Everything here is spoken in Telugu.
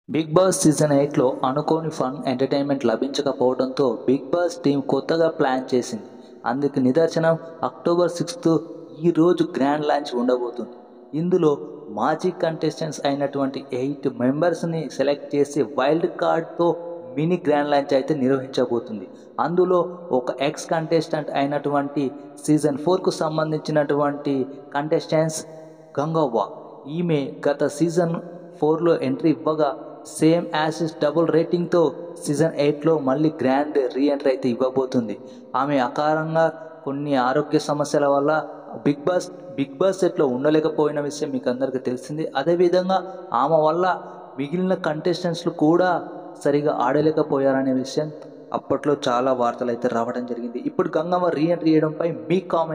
బిగ్ బాస్ సీజన్ ఎయిట్లో అనుకోని ఫన్ ఎంటర్టైన్మెంట్ లభించకపోవడంతో బిగ్ బాస్ టీం కొత్తగా ప్లాన్ చేసింది అందుకు నిదర్శనం అక్టోబర్ సిక్స్త్ ఈ రోజు గ్రాండ్ లాంచ్ ఉండబోతుంది ఇందులో మాజీ కంటెస్టెంట్స్ అయినటువంటి ఎయిట్ మెంబర్స్ని సెలెక్ట్ చేసి వైల్డ్ కార్డ్తో మినీ గ్రాండ్ లాంచ్ అయితే నిర్వహించబోతుంది అందులో ఒక ఎక్స్ కంటెస్టెంట్ అయినటువంటి సీజన్ ఫోర్కు సంబంధించినటువంటి కంటెస్టెంట్స్ గంగవ్వ ఈమె గత సీజన్ ఫోర్లో ఎంట్రీ ఇవ్వగా సేమ్ యాసిస్ డబుల్ రేటింగ్తో సీజన్ ఎయిట్లో మళ్ళీ గ్రాండ్ రీ ఎంట్రీ అయితే ఇవ్వబోతుంది ఆమె అకారంగా కొన్ని ఆరోగ్య సమస్యల వల్ల బిగ్ బాస్ బిగ్ బాస్ సెట్లో ఉండలేకపోయిన విషయం మీకు అందరికీ తెలిసింది అదేవిధంగా ఆమె వల్ల మిగిలిన కంటెస్టెంట్స్లు కూడా సరిగా ఆడలేకపోయారనే విషయం అప్పట్లో చాలా వార్తలు అయితే రావడం జరిగింది ఇప్పుడు గంగమ్మ రీ ఎంట్రీ చేయడంపై మీ కామెంట్